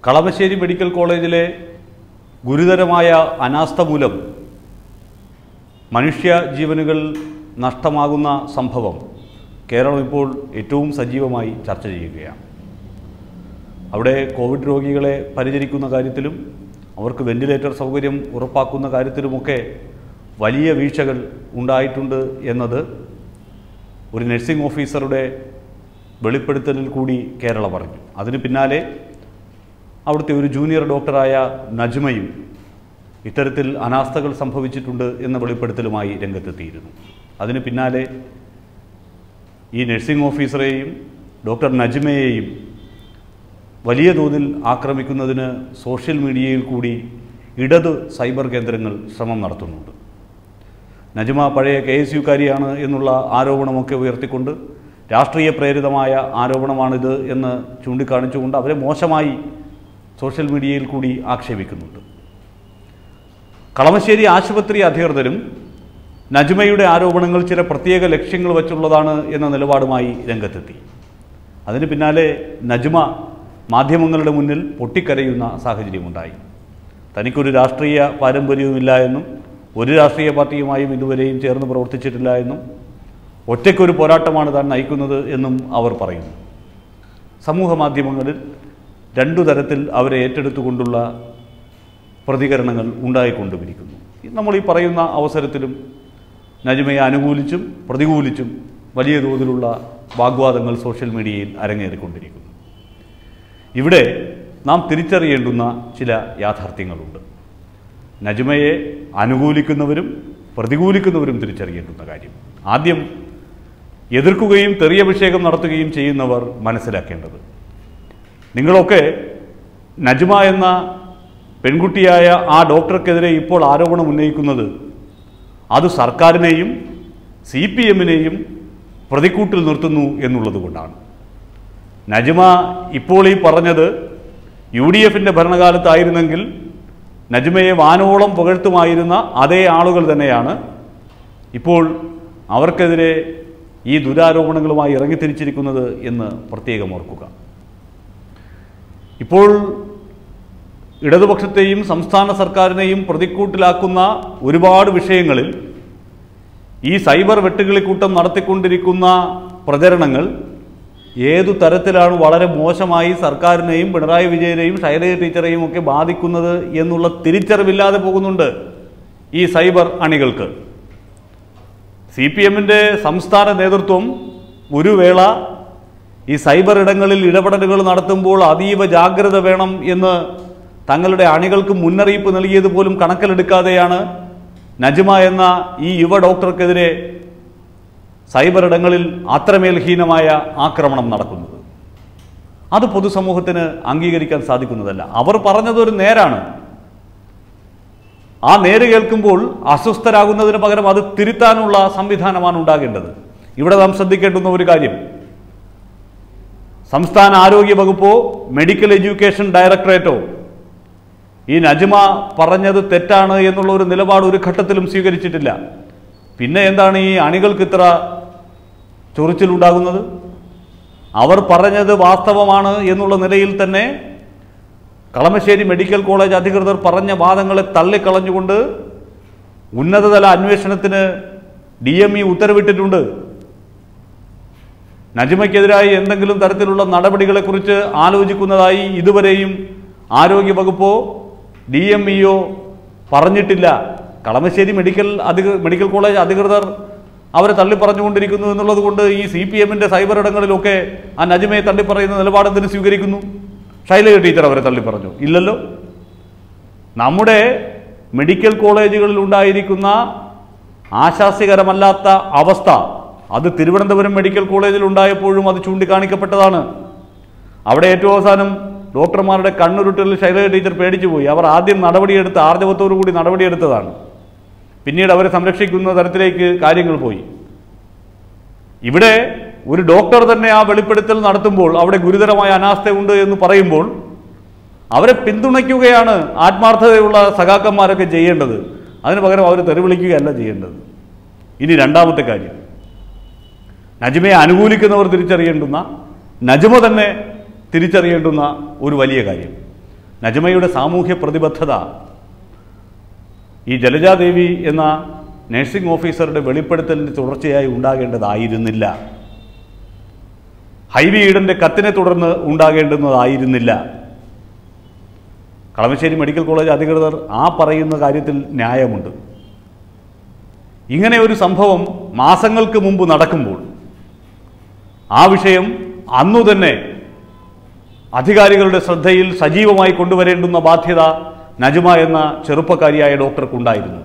Kalamassery medical കോളേജിലെ ഗുരുതരമായ അനാസ്ഥ മൂലം മനുഷ്യ ജീവനുകൾ നഷ്ടമാകുന്ന സംഭവം കേരളം ഇപ്പോൾ ഏറ്റവും സജീവമായി ചർച്ച ചെയ്യുകയാണ് അവിടെ കോവിഡ് രോഗികളെ പരിചരിക്കുന്ന കാര്യത്തിലും അവർക്ക് വെന്റിലേറ്റർ സൗകര്യം ഉറപ്പാക്കുന്ന കാര്യത്തിലുമൊക്കെ വലിയ വീഴ്ചകൾ ഉണ്ടായിട്ടുണ്ട് എന്നത് ഒരു നഴ്സിംഗ് ഓഫീസറുടെ വെളിപ്പെടുത്തലിൽ കൂടി കേരള പറഞ്ഞു അതിന് പിന്നാലെ അവിടുത്തെ ഒരു ജൂനിയർ ഡോക്ടറായ നജ്മയും ഇത്തരത്തിൽ അനാസ്ഥകൾ സംഭവിച്ചിട്ടുണ്ട് എന്ന വെളിപ്പെടുത്തലുമായി രംഗത്തെത്തിയിരുന്നു അതിന് പിന്നാലെ ഈ നഴ്സിംഗ് ഓഫീസറെയും ഡോക്ടർ നജ്മയെയും വലിയ തോതിൽ ആക്രമിക്കുന്നതിന് സോഷ്യൽ മീഡിയയിൽ കൂടി ഇടത് സൈബർ കേന്ദ്രങ്ങൾ ശ്രമം നടത്തുന്നുണ്ട് നജ്മ പഴയ കെ എസ് യുക്കാരിയാണ് എന്നുള്ള ആരോപണമൊക്കെ ഉയർത്തിക്കൊണ്ട് രാഷ്ട്രീയ പ്രേരിതമായ ആരോപണമാണിത് എന്ന് ചൂണ്ടിക്കാണിച്ചുകൊണ്ട് അവരെ മോശമായി സോഷ്യൽ മീഡിയയിൽ കൂടി ആക്ഷേപിക്കുന്നുണ്ട് കളമശ്ശേരി ആശുപത്രി അധികൃതരും നജ്മയുടെ ആരോപണങ്ങൾ ചില പ്രത്യേക ലക്ഷ്യങ്ങൾ വച്ചുള്ളതാണ് എന്ന നിലപാടുമായി രംഗത്തെത്തി അതിന് പിന്നാലെ നജ്മ മാധ്യമങ്ങളുടെ മുന്നിൽ പൊട്ടിക്കരയുന്ന സാഹചര്യമുണ്ടായി തനിക്കൊരു രാഷ്ട്രീയ പാരമ്പര്യവുമില്ല എന്നും ഒരു രാഷ്ട്രീയ പാർട്ടിയുമായും ഇതുവരെയും ചേർന്ന് പ്രവർത്തിച്ചിട്ടില്ല എന്നും ഒറ്റയ്ക്കൊരു പോരാട്ടമാണ് താൻ നയിക്കുന്നത് എന്നും അവർ പറയുന്നു സമൂഹ മാധ്യമങ്ങളിൽ രണ്ടു തരത്തിൽ അവരെ ഏറ്റെടുത്തുകൊണ്ടുള്ള പ്രതികരണങ്ങൾ ഉണ്ടായിക്കൊണ്ടുമിരിക്കുന്നു നമ്മൾ ഈ പറയുന്ന അവസരത്തിലും നജ്മയെ അനുകൂലിച്ചും പ്രതികൂലിച്ചും വലിയ തോതിലുള്ള വാഗ്വാദങ്ങൾ സോഷ്യൽ മീഡിയയിൽ അരങ്ങേറിക്കൊണ്ടിരിക്കുന്നു ഇവിടെ നാം തിരിച്ചറിയേണ്ടുന്ന ചില യാഥാർത്ഥ്യങ്ങളുണ്ട് നജ്മയെ അനുകൂലിക്കുന്നവരും പ്രതികൂലിക്കുന്നവരും തിരിച്ചറിയേണ്ടുന്ന കാര്യം ആദ്യം എതിർക്കുകയും തെറിയഭിഷേകം നടത്തുകയും ചെയ്യുന്നവർ മനസ്സിലാക്കേണ്ടത് നിങ്ങളൊക്കെ നജ്മ എന്ന പെൺകുട്ടിയായ ആ ഡോക്ടർക്കെതിരെ ഇപ്പോൾ ആരോപണം ഉന്നയിക്കുന്നത് അത് സർക്കാരിനെയും സി പി എമ്മിനെയും പ്രതിക്കൂട്ടിൽ നിർത്തുന്നു എന്നുള്ളത് കൊണ്ടാണ് നജ്മ ഇപ്പോൾ ഈ പറഞ്ഞത് യു ഡി എഫിൻ്റെ ഭരണകാലത്തായിരുന്നെങ്കിൽ നജ്മയെ വാനോളം പുകഴ്ത്തുമായിരുന്ന അതേ ആളുകൾ തന്നെയാണ് ഇപ്പോൾ അവർക്കെതിരെ ഈ ദുരാരോപണങ്ങളുമായി ഇറങ്ങിത്തിരിച്ചിരിക്കുന്നത് എന്ന് പ്രത്യേകം ഓർക്കുക ഇപ്പോൾ ഇടതുപക്ഷത്തെയും സംസ്ഥാന സർക്കാരിനെയും പ്രതിക്കൂട്ടിലാക്കുന്ന ഒരുപാട് വിഷയങ്ങളിൽ ഈ സൈബർ വെട്ടുകിളിക്കൂട്ടം നടത്തിക്കൊണ്ടിരിക്കുന്ന പ്രചരണങ്ങൾ ഏതു തരത്തിലാണ് വളരെ മോശമായി സർക്കാരിനെയും പിണറായി വിജയനെയും ശൈലജ ടീച്ചറെയും ഒക്കെ ബാധിക്കുന്നത് എന്നുള്ള തിരിച്ചറിവില്ലാതെ പോകുന്നുണ്ട് ഈ സൈബർ അണികൾക്ക് സി പി എമ്മിൻ്റെ സംസ്ഥാന നേതൃത്വം ഒരു വേള ഈ സൈബർ ഇടങ്ങളിൽ ഇടപെടലുകൾ നടത്തുമ്പോൾ അതീവ ജാഗ്രത വേണം എന്ന് തങ്ങളുടെ അണികൾക്ക് മുന്നറിയിപ്പ് നൽകിയത് പോലും കണക്കിലെടുക്കാതെയാണ് നജ്മ എന്ന ഈ യുവ ഡോക്ടർക്കെതിരെ സൈബർ ഇടങ്ങളിൽ അത്രമേൽ ഹീനമായ ആക്രമണം നടക്കുന്നത് അത് പൊതുസമൂഹത്തിന് അംഗീകരിക്കാൻ സാധിക്കുന്നതല്ല അവർ പറഞ്ഞത് ഒരു നേരാണ് ആ നേര് കേൾക്കുമ്പോൾ അസ്വസ്ഥരാകുന്നതിന് പകരം അത് തിരുത്താനുള്ള സംവിധാനമാണ് ഉണ്ടാകേണ്ടത് ഇവിടെ നാം ശ്രദ്ധിക്കേണ്ടുന്ന ഒരു കാര്യം സംസ്ഥാന ആരോഗ്യ വകുപ്പോ മെഡിക്കൽ എഡ്യൂക്കേഷൻ ഡയറക്ടറേറ്റോ ഈ നജ്മ പറഞ്ഞത് തെറ്റാണ് എന്നുള്ള ഒരു നിലപാട് ഒരു ഘട്ടത്തിലും സ്വീകരിച്ചിട്ടില്ല പിന്നെ എന്താണ് ഈ അണികൾക്ക് ഇത്ര ചൊറിച്ചിലുണ്ടാകുന്നത് അവർ പറഞ്ഞത് വാസ്തവമാണ് എന്നുള്ള നിലയിൽ തന്നെ കളമശ്ശേരി മെഡിക്കൽ കോളേജ് അധികൃതർ പറഞ്ഞ വാദങ്ങളെ തള്ളിക്കളഞ്ഞുകൊണ്ട് ഉന്നതതല അന്വേഷണത്തിന് ഡി എം ഇ ഉത്തരവിട്ടിട്ടുണ്ട് നജ്മയ്ക്കെതിരായി എന്തെങ്കിലും തരത്തിലുള്ള നടപടികളെക്കുറിച്ച് ആലോചിക്കുന്നതായി ഇതുവരെയും ആരോഗ്യ വകുപ്പോ ഡി എം ഇയോ പറഞ്ഞിട്ടില്ല കളമശ്ശേരി മെഡിക്കൽ അധിക മെഡിക്കൽ കോളേജ് അധികൃതർ അവരെ തള്ളി പറഞ്ഞുകൊണ്ടിരിക്കുന്നു എന്നുള്ളത് കൊണ്ട് ഈ സി പി എമ്മിൻ്റെ സൈബർ ഇടങ്ങളിലൊക്കെ ആ നജ്മയെ തള്ളിപ്പറയുന്ന നിലപാടെന്തിന് സ്വീകരിക്കുന്നു ശൈലജ ടീച്ചർ അവരെ തള്ളിപ്പറഞ്ഞു ഇല്ലല്ലോ നമ്മുടെ മെഡിക്കൽ കോളേജുകളിൽ ഉണ്ടായിരിക്കുന്ന ആശാസ്യകരമല്ലാത്ത അവസ്ഥ അത് തിരുവനന്തപുരം മെഡിക്കൽ കോളേജിൽ ഉണ്ടായപ്പോഴും അത് ചൂണ്ടിക്കാണിക്കപ്പെട്ടതാണ് അവിടെ ഏറ്റവും അവസാനം ഡോക്ടർമാരുടെ കണ്ണുരുട്ടിൽ ശൈലജ ടീച്ചർ പേടിച്ചു പോയി അവർ ആദ്യം നടപടിയെടുത്ത് ആർജവത്തോടു കൂടി നടപടിയെടുത്തതാണ് പിന്നീട് അവരെ സംരക്ഷിക്കുന്ന തരത്തിലേക്ക് കാര്യങ്ങൾ പോയി ഇവിടെ ഒരു ഡോക്ടർ തന്നെ ആ വെളിപ്പെടുത്തൽ നടത്തുമ്പോൾ അവിടെ ഗുരുതരമായ അനാസ്ഥയുണ്ട് എന്ന് പറയുമ്പോൾ അവരെ പിന്തുണയ്ക്കുകയാണ് ആത്മാർത്ഥതയുള്ള സഖാക്കന്മാരൊക്കെ ചെയ്യേണ്ടത് അതിന് പകരം അവർ തെറിവിളിക്കുകയല്ല ചെയ്യേണ്ടത് ഇനി രണ്ടാമത്തെ കാര്യം നജ്മയെ അനുകൂലിക്കുന്നവർ തിരിച്ചറിയേണ്ടുന്ന നജ്മ തന്നെ തിരിച്ചറിയേണ്ടുന്ന ഒരു വലിയ കാര്യം നജമയുടെ സാമൂഹ്യ പ്രതിബദ്ധത ഈ ജലജാദേവി എന്ന നഴ്സിംഗ് ഓഫീസറുടെ വെളിപ്പെടുത്തലിന് തുടർച്ചയായി ഉണ്ടാകേണ്ടതായിരുന്നില്ല ഹൈവി ഈഡന്റെ കത്തിനെ തുടർന്ന് ഉണ്ടാകേണ്ടുന്നതായിരുന്നില്ല കളമശ്ശേരി മെഡിക്കൽ കോളേജ് അധികൃതർ ആ പറയുന്ന കാര്യത്തിൽ ന്യായമുണ്ട് ഇങ്ങനെ ഒരു സംഭവം മാസങ്ങൾക്ക് മുമ്പ് നടക്കുമ്പോൾ ആ വിഷയം അന്നു തന്നെ അധികാരികളുടെ ശ്രദ്ധയിൽ സജീവമായി കൊണ്ടുവരേണ്ടുന്ന ബാധ്യത നജുമ എന്ന ചെറുപ്പക്കാരിയായ ഡോക്ടർക്കുണ്ടായിരുന്നു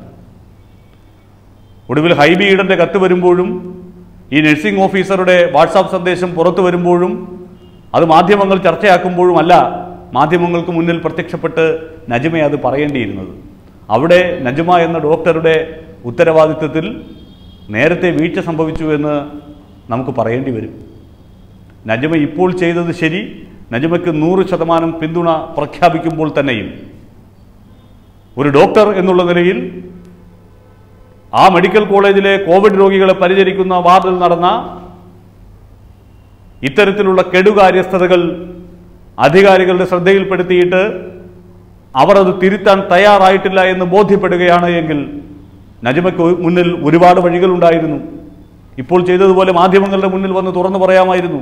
ഒടുവിൽ ഹൈബി ഈഡന്റെ കത്ത് വരുമ്പോഴും ഈ നഴ്സിംഗ് ഓഫീസറുടെ വാട്സാപ്പ് സന്ദേശം പുറത്തു വരുമ്പോഴും അത് മാധ്യമങ്ങൾ ചർച്ചയാക്കുമ്പോഴുമല്ല മാധ്യമങ്ങൾക്ക് മുന്നിൽ പ്രത്യക്ഷപ്പെട്ട് നജുമ അത് പറയേണ്ടിയിരുന്നത് അവിടെ നജുമ എന്ന ഡോക്ടറുടെ ഉത്തരവാദിത്വത്തിൽ നേരത്തെ വീഴ്ച സംഭവിച്ചു എന്ന് നമുക്ക് പറയേണ്ടി വരും നജമ ഇപ്പോൾ ചെയ്തത് ശരി നജമയ്ക്ക് നൂറ് ശതമാനം പിന്തുണ പ്രഖ്യാപിക്കുമ്പോൾ തന്നെയും ഒരു ഡോക്ടർ എന്നുള്ള നിലയിൽ ആ മെഡിക്കൽ കോളേജിലെ കോവിഡ് രോഗികളെ പരിചരിക്കുന്ന വാർഡിൽ നടന്ന ഇത്തരത്തിലുള്ള കെടുകാര്യസ്ഥതകൾ അധികാരികളുടെ ശ്രദ്ധയിൽപ്പെടുത്തിയിട്ട് അവർ അത് തിരുത്താൻ തയ്യാറായിട്ടില്ല എന്ന് ബോധ്യപ്പെടുകയാണ് എങ്കിൽ നജമയ്ക്ക് മുന്നിൽ ഒരുപാട് വഴികളുണ്ടായിരുന്നു ഇപ്പോൾ ചെയ്തതുപോലെ മാധ്യമങ്ങളുടെ മുന്നിൽ വന്ന് തുറന്നു പറയാമായിരുന്നു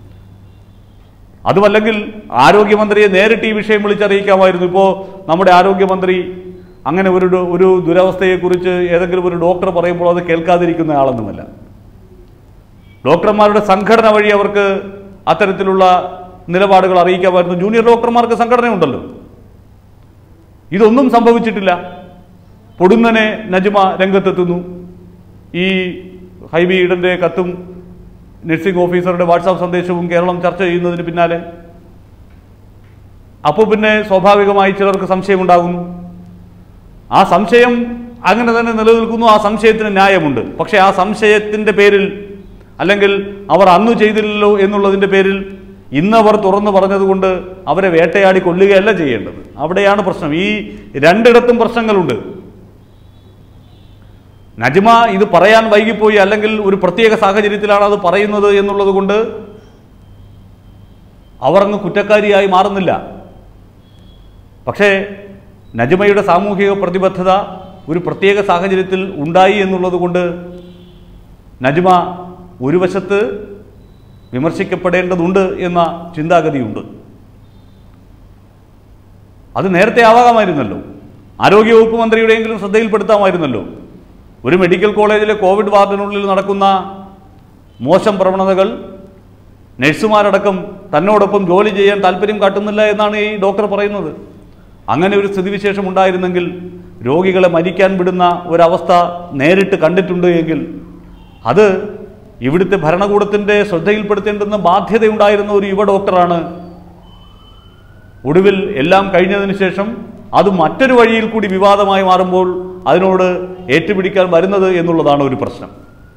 അതുമല്ലെങ്കിൽ ആരോഗ്യമന്ത്രിയെ നേരിട്ട് ഈ വിഷയം വിളിച്ചറിയിക്കാമായിരുന്നു ഇപ്പോൾ നമ്മുടെ ആരോഗ്യമന്ത്രി അങ്ങനെ ഒരു ഡോ- ഒരു ദുരവസ്ഥയെക്കുറിച്ച് ഏതെങ്കിലും ഒരു ഡോക്ടർ പറയുമ്പോൾ അത് കേൾക്കാതിരിക്കുന്ന ആളൊന്നുമല്ല ഡോക്ടർമാരുടെ സംഘടന വഴി അവർക്ക് അത്തരത്തിലുള്ള നിലപാടുകൾ അറിയിക്കാമായിരുന്നു ജൂനിയർ ഡോക്ടർമാർക്ക് സംഘടനയുണ്ടല്ലോ ഇതൊന്നും സംഭവിച്ചിട്ടില്ല പൊടുന്നനെ നജ്മ രംഗത്തെത്തുന്നു ഈ ഹൈബി ഈഡന്റെ കത്തും നഴ്സിംഗ് ഓഫീസറുടെ വാട്സാപ്പ് സന്ദേശവും കേരളം ചർച്ച ചെയ്യുന്നതിന് പിന്നാലെ അപ്പോൾ പിന്നെ സ്വാഭാവികമായി ചിലർക്ക് സംശയമുണ്ടാകുന്നു ആ സംശയം അങ്ങനെ തന്നെ നിലനിൽക്കുന്നു ആ സംശയത്തിന് ന്യായമുണ്ട് പക്ഷേ ആ സംശയത്തിൻ്റെ പേരിൽ അല്ലെങ്കിൽ അവർ അന്നു ചെയ്തില്ലല്ലോ എന്നുള്ളതിൻ്റെ പേരിൽ ഇന്നവർ തുറന്നു പറഞ്ഞതുകൊണ്ട് അവരെ വേട്ടയാടി കൊല്ലുകയല്ല ചെയ്യേണ്ടത് അവിടെയാണ് പ്രശ്നം ഈ രണ്ടിടത്തും പ്രശ്നങ്ങളുണ്ട് നജ്മ ഇത് പറയാൻ വൈകിപ്പോയി അല്ലെങ്കിൽ ഒരു പ്രത്യേക സാഹചര്യത്തിലാണ് അത് പറയുന്നത് എന്നുള്ളത് കൊണ്ട് അവർ അങ്ങ് കുറ്റക്കാരിയായി മാറുന്നില്ല പക്ഷേ നജ്മയുടെ സാമൂഹിക പ്രതിബദ്ധത ഒരു പ്രത്യേക സാഹചര്യത്തിൽ ഉണ്ടായി എന്നുള്ളത് കൊണ്ട് നജ്മ ഒരു വശത്ത് വിമർശിക്കപ്പെടേണ്ടതുണ്ട് എന്ന ചിന്താഗതിയുണ്ട് അത് നേരത്തെ ആവാകാമായിരുന്നല്ലോ ആരോഗ്യവകുപ്പ് മന്ത്രിയുടെയെങ്കിലും ശ്രദ്ധയിൽപ്പെടുത്താമായിരുന്നല്ലോ ഒരു മെഡിക്കൽ കോളേജിലെ കോവിഡ് വാർഡിനുള്ളിൽ നടക്കുന്ന മോശം പ്രവണതകൾ നഴ്സുമാരടക്കം തന്നോടൊപ്പം ജോലി ചെയ്യാൻ താല്പര്യം കാട്ടുന്നില്ല എന്നാണ് ഈ ഡോക്ടർ പറയുന്നത് അങ്ങനെ ഒരു സ്ഥിതിവിശേഷം ഉണ്ടായിരുന്നെങ്കിൽ രോഗികളെ മരിക്കാൻ വിടുന്ന ഒരവസ്ഥ നേരിട്ട് കണ്ടിട്ടുണ്ട് എങ്കിൽ അത് ഇവിടുത്തെ ഭരണകൂടത്തിൻ്റെ ശ്രദ്ധയിൽപ്പെടുത്തേണ്ടുന്ന ബാധ്യതയുണ്ടായിരുന്ന ഒരു യുവ ഡോക്ടറാണ് ഒടുവിൽ എല്ലാം കഴിഞ്ഞതിന് ശേഷം അത് മറ്റൊരു വഴിയിൽ കൂടി വിവാദമായി മാറുമ്പോൾ അതിനോട് ഏറ്റുപിടിക്കാൻ വരുന്നത് എന്നുള്ളതാണ് ഒരു പ്രശ്നം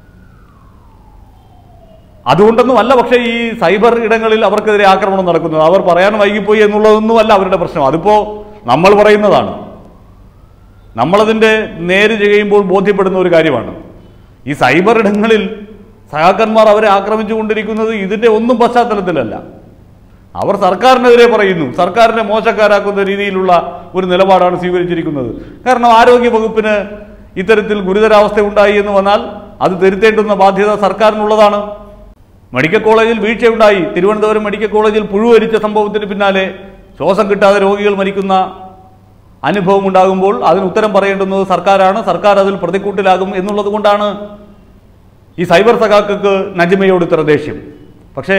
അതുകൊണ്ടൊന്നുമല്ല പക്ഷേ ഈ സൈബർ ഇടങ്ങളിൽ അവർക്കെതിരെ ആക്രമണം നടക്കുന്നത് അവർ പറയാൻ വൈകിപ്പോയി എന്നുള്ളതൊന്നുമല്ല അവരുടെ പ്രശ്നം അതിപ്പോൾ നമ്മൾ പറയുന്നതാണ് നമ്മളതിൻ്റെ നേര് ചെയ്യുമ്പോൾ ബോധ്യപ്പെടുന്ന ഒരു കാര്യമാണ് ഈ സൈബർ ഇടങ്ങളിൽ സഹാക്കന്മാർ അവരെ ആക്രമിച്ചുകൊണ്ടിരിക്കുന്നത് ഇതിൻ്റെ ഒന്നും പശ്ചാത്തലത്തിലല്ല അവർ സർക്കാരിനെതിരെ പറയുന്നു സർക്കാരിനെ മോശക്കാരാക്കുന്ന രീതിയിലുള്ള ഒരു നിലപാടാണ് സ്വീകരിച്ചിരിക്കുന്നത് കാരണം ആരോഗ്യ വകുപ്പിന് ഇത്തരത്തിൽ ഗുരുതരാവസ്ഥ ഉണ്ടായി എന്ന് വന്നാൽ അത് തിരുത്തേണ്ടുന്ന ബാധ്യത സർക്കാരിനുള്ളതാണ് മെഡിക്കൽ കോളേജിൽ വീഴ്ചയുണ്ടായി തിരുവനന്തപുരം മെഡിക്കൽ കോളേജിൽ പുഴുവരിച്ച സംഭവത്തിന് പിന്നാലെ ശ്വാസം കിട്ടാതെ രോഗികൾ മരിക്കുന്ന അനുഭവം ഉണ്ടാകുമ്പോൾ അതിന് ഉത്തരം പറയേണ്ടുന്നത് സർക്കാരാണ് സർക്കാർ അതിൽ പ്രതിക്കൂട്ടിലാകും എന്നുള്ളത് കൊണ്ടാണ് ഈ സൈബർ സഖാക്കൾക്ക് നജ്മയോട് ഇത്ര ദേഷ്യം പക്ഷേ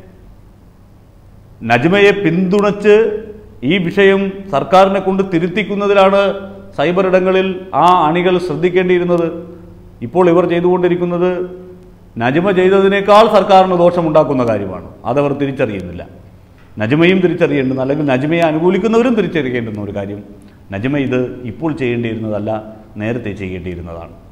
നജ്മയെ പിന്തുണച്ച് ഈ വിഷയം സർക്കാരിനെ കൊണ്ട് തിരുത്തിക്കുന്നതിലാണ് സൈബർ ഇടങ്ങളിൽ ആ അണികൾ ശ്രദ്ധിക്കേണ്ടിയിരുന്നത് ഇപ്പോൾ ഇവർ ചെയ്തുകൊണ്ടിരിക്കുന്നത് നജ്മ ചെയ്തതിനേക്കാൾ സർക്കാരിന് ദോഷമുണ്ടാക്കുന്ന കാര്യമാണ് അതവർ തിരിച്ചറിയുന്നില്ല നജ്മയും തിരിച്ചറിയേണ്ടുന്ന അല്ലെങ്കിൽ നജ്മയെ അനുകൂലിക്കുന്നവരും തിരിച്ചറിയേണ്ടുന്ന ഒരു കാര്യം നജ്മ ഇത് ഇപ്പോൾ ചെയ്യേണ്ടിയിരുന്നതല്ല നേരത്തെ ചെയ്യേണ്ടിയിരുന്നതാണ്